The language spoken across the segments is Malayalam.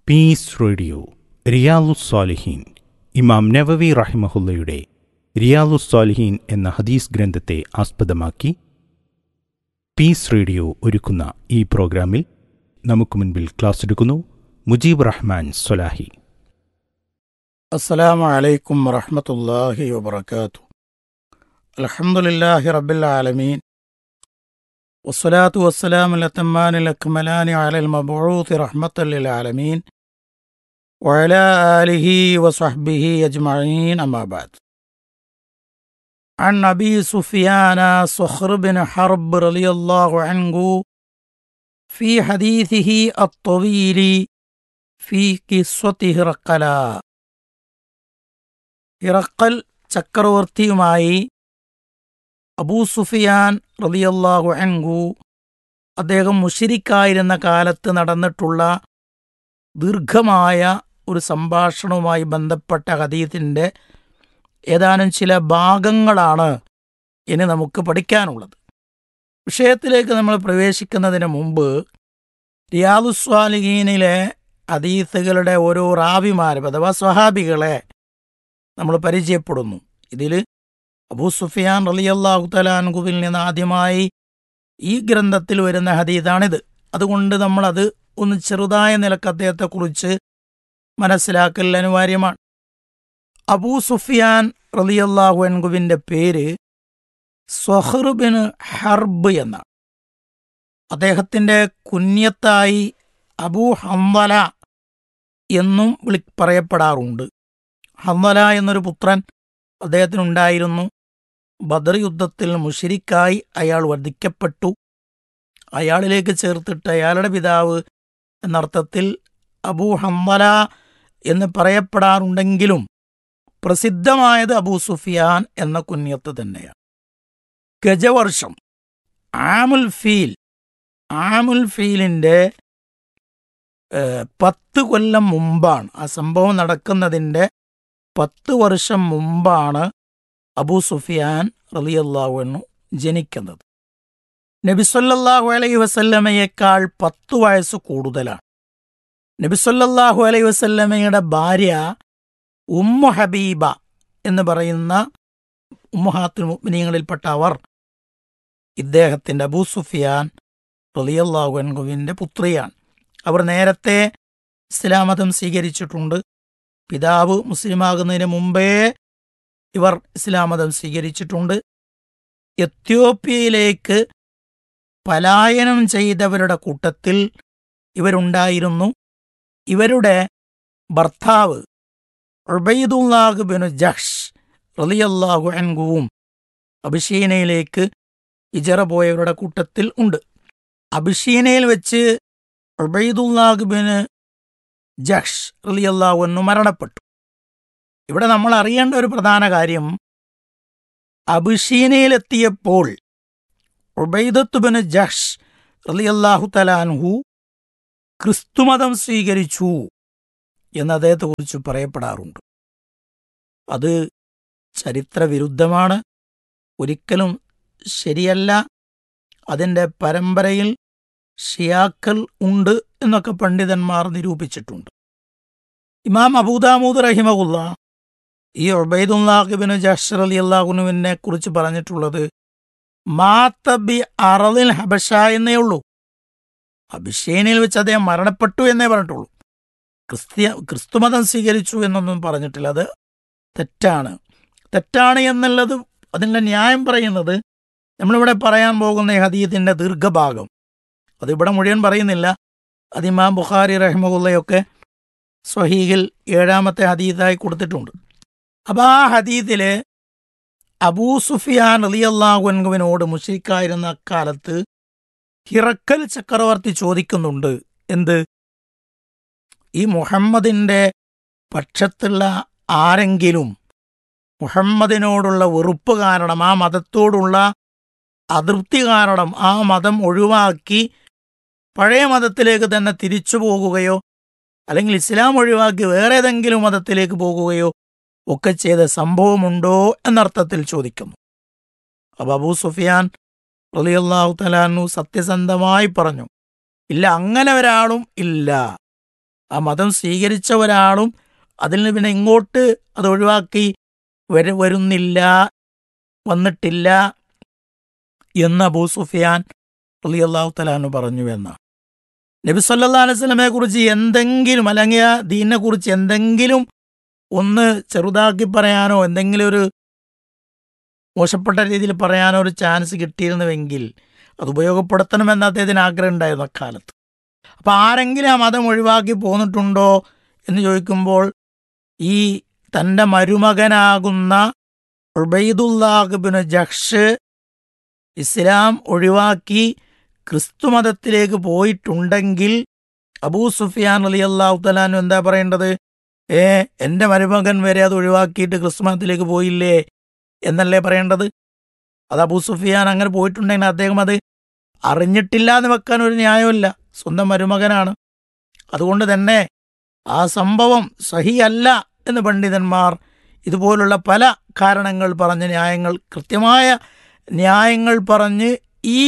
പീസ് റേഡിയോ റിയാലുസ്സാലിഹീൻ ഇമാം നവവി റഹിമഹുല്ലയുടെ റിയാലുസ്സാലിഹീൻ എന്ന ഹദീസ് ഗ്രന്ഥത്തെ ആസ്പദമാക്കി പീസ് റേഡിയോ ഒരുക്കുന്ന ഈ പ്രോഗ്രാമിൽ നമുക്ക് മുൻപിൽ ക്ലാസ് എടുക്കുന്നു മുജീബ് റഹ്മാൻ സൊലാഹി السلام عليكم ورحمة الله وبركاته الحمد لله رب العالمين والصلاة والسلام الأتمان الأكملان على المبعوث رحمة للعالمين وعلى آله وصحبه أجمعين أما بعد عن أبي سفيان صخر بن حرب رضي الله عنه في حديثه الطويل في قصة هرقلا ഇറക്കൽ ചക്രവർത്തിയുമായി അബൂ സുഫിയാൻ റളിയല്ലാഹു അൻഹു അദ്ദേഹം മുഷിരിക്കായിരുന്ന കാലത്ത് നടന്നിട്ടുള്ള ദീർഘമായ ഒരു സംഭാഷണവുമായി ബന്ധപ്പെട്ട ഹദീത്തിൻ്റെ ഏതാനും ചില ഭാഗങ്ങളാണ് ഇനി നമുക്ക് പഠിക്കാനുള്ളത് വിഷയത്തിലേക്ക് നമ്മൾ പ്രവേശിക്കുന്നതിന് മുമ്പ് റിയാദുസ്വാലിഹീനിലെ ഹദീസുകളുടെ ഓരോ റാവിമാരും അഥവാ സ്വഹാബികളെ നമ്മൾ പരിചയപ്പെടുന്നു ഇതിൽ അബൂ സുഫിയാൻ റലിയല്ലാഹു തലാൻകുവിൽ നിന്ന് ആദ്യമായി ഈ ഗ്രന്ഥത്തിൽ വരുന്ന ഹദീദാണിത് അതുകൊണ്ട് നമ്മളത് ഒന്ന് ചെറുതായ നിലക്ക് അദ്ദേഹത്തെക്കുറിച്ച് മനസ്സിലാക്കൽ അനിവാര്യമാണ് അബൂ സുഫിയാൻ റലിയല്ലാഹു അൻകുവിൻ്റെ പേര് സ്വഹറുബിൻ ഹർബ് എന്നാണ് അദ്ദേഹത്തിൻ്റെ കുഞ്ഞത്തായി അബൂ ഹംവല എന്നും വിളി പറയപ്പെടാറുണ്ട് ഹംവല എന്നൊരു പുത്രൻ അദ്ദേഹത്തിനുണ്ടായിരുന്നു ബദർ യുദ്ധത്തിൽ മുഷിരിക്കായി അയാൾ വധിക്കപ്പെട്ടു അയാളിലേക്ക് ചേർത്തിട്ട് അയാളുടെ പിതാവ് എന്നർത്ഥത്തിൽ അബൂ ഹംവല എന്ന് പറയപ്പെടാറുണ്ടെങ്കിലും പ്രസിദ്ധമായത് അബൂ സുഫിയാൻ എന്ന കുഞ്ഞത്ത് തന്നെയാണ് ഗജവർഷം ആമുൽ ഫീൽ ആമുൽ ഫീലിൻ്റെ പത്ത് കൊല്ലം മുമ്പാണ് ആ സംഭവം നടക്കുന്നതിൻ്റെ പത്ത് വർഷം മുമ്പാണ് അബൂ സുഫിയാൻ റലിയല്ലാഹുവിനു ജനിക്കുന്നത് നബിസൊല്ലാഹു അലൈഹി വസല്ലമയേക്കാൾ പത്തു വയസ്സ് കൂടുതലാണ് നബിസൊല്ലാഹു അലൈഹി വസല്ലമയുടെ ഭാര്യ ഉമ്മു ഹബീബ എന്ന് പറയുന്ന ഉമ്മുഹാത്തുൽ മുഅ്മിനീങ്ങളിൽപ്പെട്ട അവർ ഇദ്ദേഹത്തിൻ്റെ അബൂ സുഫിയാൻ റലിയല്ലാഹു അൻഹുവിൻ്റെ പുത്രിയാണ് അവർ നേരത്തെ ഇസ്ലാമതം സ്വീകരിച്ചിട്ടുണ്ട് പിതാവ് മുസ്ലിമാകുന്നതിന് മുമ്പേ ഇവർ ഇസ്ലാം മതം സ്വീകരിച്ചിട്ടുണ്ട് എത്യോപ്യയിലേക്ക് പലായനം ചെയ്തവരുടെ കൂട്ടത്തിൽ ഇവരുണ്ടായിരുന്നു ഇവരുടെ ഭർത്താവ് ഉബൈദുല്ലാഹ് ബിനു ജഹ്ഷ് റലിയല്ലാഹു അൻകുവും അഭിഷീനയിലേക്ക് ഇജറ പോയവരുടെ കൂട്ടത്തിൽ ഉണ്ട് അഭിഷീനയിൽ വെച്ച് ഉബൈദുല്ലാഹ് ബിന് ജഹ്ഷ് റലിയല്ലാഹു എന്നു മരണപ്പെട്ടു ഇവിടെ നമ്മൾ അറിയേണ്ട ഒരു പ്രധാന കാര്യം അബുഷീനയിലെത്തിയപ്പോൾ ഉബൈദത്തുബിന് ജഹ്ഷ് റലിയല്ലാഹു തലാൻഹു ക്രിസ്തുമതം സ്വീകരിച്ചു എന്ന് അദ്ദേഹത്തെക്കുറിച്ച് പറയപ്പെടാറുണ്ട് അത് ചരിത്രവിരുദ്ധമാണ് ഒരിക്കലും ശരിയല്ല അതിൻ്റെ പരമ്പരയിൽ ഷിയാക്കൾ ഉണ്ട് എന്നൊക്കെ പണ്ഡിതന്മാർ നിരൂപിച്ചിട്ടുണ്ട് ഇമാം അബൂദാമൂദ് റഹിമകുല്ല ഈ ഒബൈദുല്ലാഹിബിന് ജഷർ അലി അള്ളാഹുനുവിനെ കുറിച്ച് പറഞ്ഞിട്ടുള്ളത് മാത്തബി അറലിൽ ഹബഷ എന്നേ ഉള്ളൂ അഭിഷേനിൽ വെച്ച് അദ്ദേഹം മരണപ്പെട്ടു എന്നേ പറഞ്ഞിട്ടുള്ളൂ ക്രിസ്ത്യ ക്രിസ്തുമതം സ്വീകരിച്ചു എന്നൊന്നും പറഞ്ഞിട്ടില്ല അത് തെറ്റാണ് തെറ്റാണ് എന്നുള്ളത് അതിൻ്റെ ന്യായം പറയുന്നത് നമ്മളിവിടെ പറയാൻ പോകുന്ന ഈ ഹദീത്തിൻ്റെ ദീർഘഭാഗം അതിവിടെ മുഴുവൻ പറയുന്നില്ല അത് ഇമാം ബുഖാരി റഹ്മുള്ളയൊക്കെ സ്വഹീഹിൽ ഏഴാമത്തെ ഹദീദായി കൊടുത്തിട്ടുണ്ട് അപ്പോൾ ആ ഹദീദിൽ അബൂ സുഫിയാൻ അലിയല്ലാഹുവിനോട് മുഷിക്കായിരുന്ന അക്കാലത്ത് ഹിറക്കൽ ചക്രവർത്തി ചോദിക്കുന്നുണ്ട് എന്ത് ഈ മുഹമ്മദിൻ്റെ പക്ഷത്തുള്ള ആരെങ്കിലും മുഹമ്മദിനോടുള്ള വെറുപ്പ് കാരണം ആ മതത്തോടുള്ള അതൃപ്തി കാരണം ആ മതം ഒഴിവാക്കി പഴയ മതത്തിലേക്ക് തന്നെ തിരിച്ചു പോകുകയോ അല്ലെങ്കിൽ ഇസ്ലാം ഒഴിവാക്കി വേറെ ഏതെങ്കിലും മതത്തിലേക്ക് പോകുകയോ ഒക്കെ ചെയ്ത സംഭവമുണ്ടോ എന്നർത്ഥത്തിൽ ചോദിക്കുന്നു അപ്പൊ അബൂ സുഫിയാൻ റളിയല്ലാഹു തലാനു സത്യസന്ധമായി പറഞ്ഞു ഇല്ല അങ്ങനെ ഒരാളും ഇല്ല ആ മതം സ്വീകരിച്ച ഒരാളും അതിൽ നിന്ന് പിന്നെ ഇങ്ങോട്ട് അത് ഒഴിവാക്കി വര വരുന്നില്ല വന്നിട്ടില്ല എന്ന് അബൂ സുഫിയാൻ അള്ളാഹു തലാനു പറഞ്ഞു എന്നാണ് നബി സല്ലാ അലൈവലമെ കുറിച്ച് എന്തെങ്കിലും അല്ലെങ്കിൽ ആ ദീനിനെ കുറിച്ച് എന്തെങ്കിലും ഒന്ന് ചെറുതാക്കി പറയാനോ എന്തെങ്കിലും ഒരു മോശപ്പെട്ട രീതിയിൽ പറയാനോ ഒരു ചാൻസ് കിട്ടിയിരുന്നുവെങ്കിൽ അത് ഉപയോഗപ്പെടുത്തണമെന്ന് അദ്ദേഹത്തിന് ആഗ്രഹം ഉണ്ടായിരുന്നു അക്കാലത്ത് അപ്പം ആരെങ്കിലും ആ മതം ഒഴിവാക്കി പോന്നിട്ടുണ്ടോ എന്ന് ചോദിക്കുമ്പോൾ ഈ തൻ്റെ മരുമകനാകുന്ന ഉബൈദുല്ലാഹിബിന് ജക്ഷ് ഇസ്ലാം ഒഴിവാക്കി ക്രിസ്തു മതത്തിലേക്ക് പോയിട്ടുണ്ടെങ്കിൽ അബൂ സുഫിയാൻ അലി അള്ളാഹു തലാനു എന്താ പറയേണ്ടത് ഏ എൻ്റെ മരുമകൻ വരെ അത് ഒഴിവാക്കിയിട്ട് ക്രിസ്തു മതത്തിലേക്ക് പോയില്ലേ എന്നല്ലേ പറയേണ്ടത് അത് അബൂ സുഫിയാൻ അങ്ങനെ പോയിട്ടുണ്ടെങ്കിൽ അദ്ദേഹം അത് അറിഞ്ഞിട്ടില്ല എന്ന് വെക്കാൻ ഒരു ന്യായമില്ല സ്വന്തം മരുമകനാണ് അതുകൊണ്ട് തന്നെ ആ സംഭവം സഹിയല്ല എന്ന് പണ്ഡിതന്മാർ ഇതുപോലുള്ള പല കാരണങ്ങൾ പറഞ്ഞ ന്യായങ്ങൾ കൃത്യമായ ന്യായങ്ങൾ പറഞ്ഞ് ഈ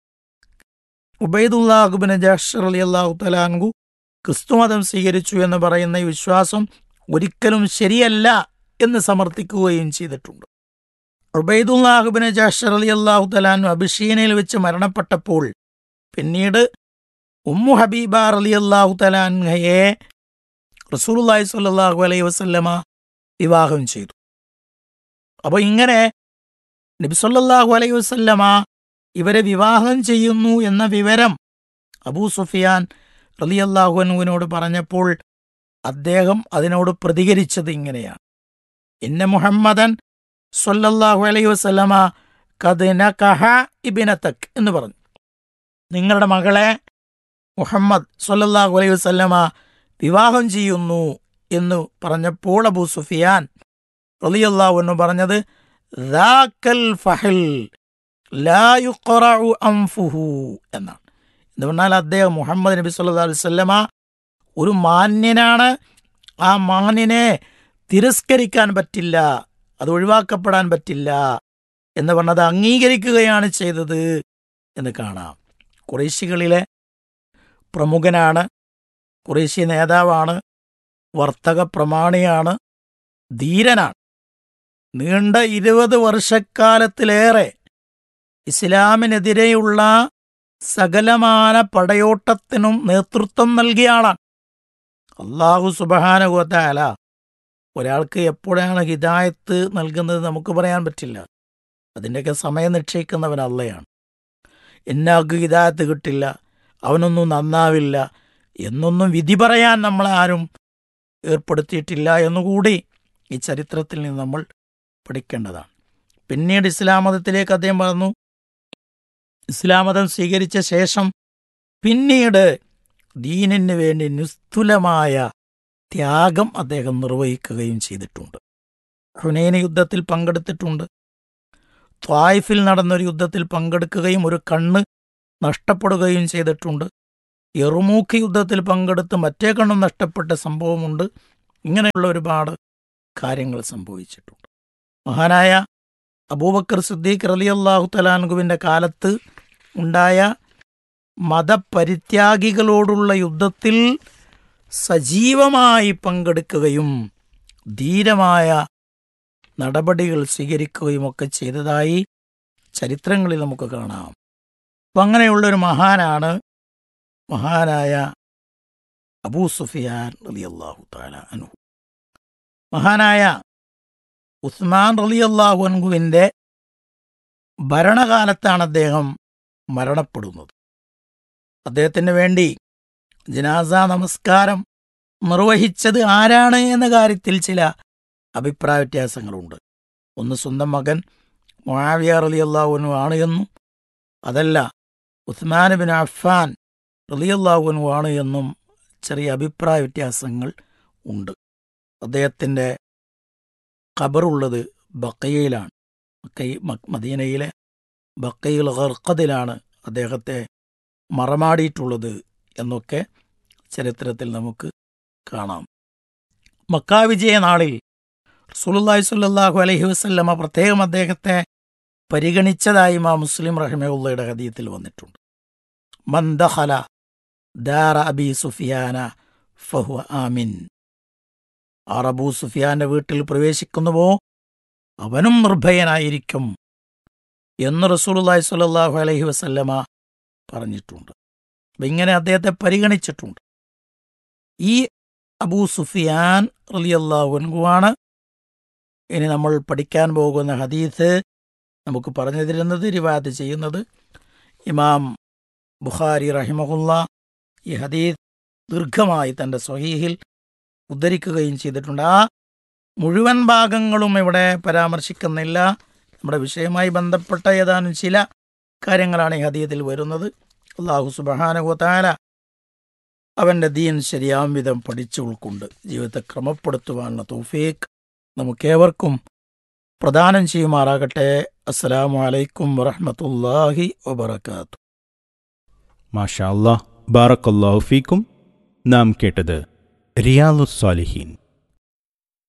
ഉബൈദുല്ലാഹുബിന് ജാഷർ അലി അള്ളാഹു തലാൻകു ക്രിസ്തുമതം സ്വീകരിച്ചു എന്ന് പറയുന്ന ഈ വിശ്വാസം ഒരിക്കലും ശരിയല്ല എന്ന് സമർത്ഥിക്കുകയും ചെയ്തിട്ടുണ്ട് ഉബൈദുല്ലാഹുബിന് ജാഷർ അലി അള്ളാഹു തലാനു അഭിഷീനയിൽ വെച്ച് മരണപ്പെട്ടപ്പോൾ പിന്നീട് ഉമ്മു ഹബീബ അലി അള്ളാഹു തലാൻഹയെ റസൂലുല്ലാഹി സ്വല്ലല്ലാഹു അലൈഹി വസല്ലമ വിവാഹം ചെയ്തു അപ്പോൾ ഇങ്ങനെ നബി സല്ലല്ലാഹു അലൈഹി വസല്ലമ ഇവരെ വിവാഹം ചെയ്യുന്നു എന്ന വിവരം അബൂ സുഫിയാൻ റളിയല്ലാഹു അൻഹുവിനോട് പറഞ്ഞപ്പോൾ അദ്ദേഹം അതിനോട് പ്രതികരിച്ചത് ഇങ്ങനെയാണ് ഇന്ന മുഹമ്മദൻ സല്ലല്ലാഹു അലൈഹി വസല്ലമ കത് നകഹ ഇബ്നതക് എന്ന് പറഞ്ഞു നിങ്ങളുടെ മകളെ മുഹമ്മദ് സല്ലല്ലാഹു അലൈഹി വസല്ലമ വിവാഹം ചെയ്യുന്നു എന്ന് പറഞ്ഞപ്പോൾ അബൂ സുഫിയാൻ റളിയല്ലാഹു അൻഹു പറഞ്ഞത് ദാക്കൽ ഫഹൽ ലാ യുഖറഉ അൻഫുഹു എന്നാണ് എന്ന് പറഞ്ഞാൽ അദ്ദേഹം മുഹമ്മദ് നബി സല്ലല്ലാഹു അലൈഹി വസല്ലമ ഒരു മാന്യനാണ് ആ മാന്യനെ തിരസ്കരിക്കാൻ പറ്റില്ല അത് ഒഴിവാക്കപ്പെടാൻ പറ്റില്ല എന്ന് പറഞ്ഞത് അംഗീകരിക്കുകയാണ് ചെയ്തത് എന്ന് കാണാം കുറേശികളിലെ പ്രമുഖനാണ് കുറേശ്യ നേതാവാണ് വർത്തക പ്രമാണിയാണ് ധീരനാണ് നീണ്ട ഇരുപത് വർഷക്കാലത്തിലേറെ ഇസ്ലാമിനെതിരെയുള്ള സകലമാന പടയോട്ടത്തിനും നേതൃത്വം നൽകിയ ആളാണ് അള്ളാഹു സുബഹാനുഗോത്താല ഒരാൾക്ക് എപ്പോഴാണ് ഹിദായത്ത് നൽകുന്നത് നമുക്ക് പറയാൻ പറ്റില്ല അതിൻ്റെയൊക്കെ സമയം നിശ്ചയിക്കുന്നവൻ അള്ളയാണ് എന്നാൾക്ക് ഹിദായത്ത് കിട്ടില്ല അവനൊന്നും നന്നാവില്ല എന്നൊന്നും വിധി പറയാൻ നമ്മളെ ആരും ഏർപ്പെടുത്തിയിട്ടില്ല എന്നുകൂടി ഈ ചരിത്രത്തിൽ നിന്ന് നമ്മൾ പഠിക്കേണ്ടതാണ് പിന്നീട് ഇസ്ലാം മതത്തിലേക്ക് അദ്ദേഹം പറഞ്ഞു ഇസ്ലാം മതം സ്വീകരിച്ച ശേഷം പിന്നീട് ദീനിന് വേണ്ടി നിസ്തുലമായ ത്യാഗം അദ്ദേഹം നിർവഹിക്കുകയും ചെയ്തിട്ടുണ്ട് ഹുനൈന യുദ്ധത്തിൽ പങ്കെടുത്തിട്ടുണ്ട് ത്വായിഫിൽ നടന്നൊരു യുദ്ധത്തിൽ പങ്കെടുക്കുകയും ഒരു കണ്ണ് നഷ്ടപ്പെടുകയും ചെയ്തിട്ടുണ്ട് എറുമൂക്ക് യുദ്ധത്തിൽ പങ്കെടുത്ത് മറ്റേ കണ്ണും നഷ്ടപ്പെട്ട സംഭവമുണ്ട് ഇങ്ങനെയുള്ള ഒരുപാട് കാര്യങ്ങൾ സംഭവിച്ചിട്ടുണ്ട് മഹാനായ അബൂബക്കർ സിദ്ദീഖ് റലിയല്ലാഹു തലാൻകുവിൻ്റെ കാലത്ത് ഉണ്ടായ മതപരിത്യാഗികളോടുള്ള യുദ്ധത്തിൽ സജീവമായി പങ്കെടുക്കുകയും ധീരമായ നടപടികൾ സ്വീകരിക്കുകയും ഒക്കെ ചെയ്തതായി ചരിത്രങ്ങളിൽ നമുക്ക് കാണാം അപ്പം അങ്ങനെയുള്ള ഒരു മഹാനാണ് മഹാനായ അബൂ സുഫിയാൻ റളിയല്ലാഹു തആല അൻഹു മഹാനായ ഉസ്മാൻ റളിയല്ലാഹു അൻഹുവിൻ്റെ ഭരണകാലത്താണ് അദ്ദേഹം മരണപ്പെടുന്നത് അദ്ദേഹത്തിന് വേണ്ടി ജനാസ നമസ്കാരം നിർവഹിച്ചത് ആരാണ് എന്ന കാര്യത്തിൽ ചില അഭിപ്രായ വ്യത്യാസങ്ങളുണ്ട് ഒന്ന് സ്വന്തം മകൻ മുആവിയ റളിയല്ലാഹു ആണ് എന്നും അതല്ല ഉസ്മാൻ ബിൻ അഫ്ഫാൻ റളിയല്ലാഹുനു ആണ് എന്നും ചെറിയ അഭിപ്രായ വ്യത്യാസങ്ങൾ ഉണ്ട് അദ്ദേഹത്തിൻ്റെ ഖബറുള്ളത് ബക്കയിലാണ് ബക്കൈ മദീനയിലെ ബക്കയിൽ ഖർഖദിലാണ് അദ്ദേഹത്തെ മറമാടിയിട്ടുള്ളത് എന്നൊക്കെ ചരിത്രത്തിൽ നമുക്ക് കാണാം മക്കാ വിജയ നാളിൽ റസൂലുള്ളാഹി സ്വല്ലല്ലാഹു അലൈഹി വസല്ലമ പ്രത്യേകം അദ്ദേഹത്തെ പരിഗണിച്ചതായി മാ മുസ്ലിം റഹിമയുള്ളയുടെ ഹദീയത്തിൽ വന്നിട്ടുണ്ട് മന്ദഹല ദാറ അബി സുഫിയാന ഫഹുവ ആമിൻ ആർ അബൂ സുഫിയാന്റെ വീട്ടിൽ പ്രവേശിക്കുന്നുവോ അവനും നിർഭയനായിരിക്കും എന്ന് റസൂലുള്ളാഹി സ്വല്ലല്ലാഹു അലൈഹി വസല്ലമ പറഞ്ഞിട്ടുണ്ട് അപ്പൊ ഇങ്ങനെ അദ്ദേഹത്തെ പരിഗണിച്ചിട്ടുണ്ട് ഈ അബൂ സുഫിയാൻ റളിയല്ലാഹു അൻഹുവാണ് ഇനി നമ്മൾ പഠിക്കാൻ പോകുന്ന ഹദീസ് നമുക്ക് പറഞ്ഞു തരുന്നത് റിവാദ് ചെയ്യുന്നത് ഇമാം ബുഖാരി റഹിമഹുല്ല ഈ ഹദീസ് ദീർഘമായി തന്റെ സ്വഹീഹിൽ ഉദ്ധരിക്കുകയും ചെയ്തിട്ടുണ്ട് ആ മുഴുവൻ ഭാഗങ്ങളും ഇവിടെ പരാമർശിക്കുന്നില്ല നമ്മുടെ വിഷയവുമായി ബന്ധപ്പെട്ട ഏതാനും ചില കാര്യങ്ങളാണ് ഈ ഹദീയത്തിൽ വരുന്നത് അള്ളാഹു സുബഹാനുഹത്താല അവന്റെ ദീൻ ശരിയാം വിധം പഠിച്ചു ഉൾക്കൊണ്ട് ജീവിതത്തെ ക്രമപ്പെടുത്തുവാനുള്ള തൗഫീഖ് നമുക്കേവർക്കും പ്രദാനം ചെയ്യുമാറാകട്ടെ അസ്സലാമു അലൈക്കും വറഹ്മത്തുള്ളാഹി വബറകാത്തു മാഷാ അല്ലാ ബാറക്കല്ലാഹു ഫീക്കും നാം കേട്ടത് റിയാലുസ്സാലിഹീൻ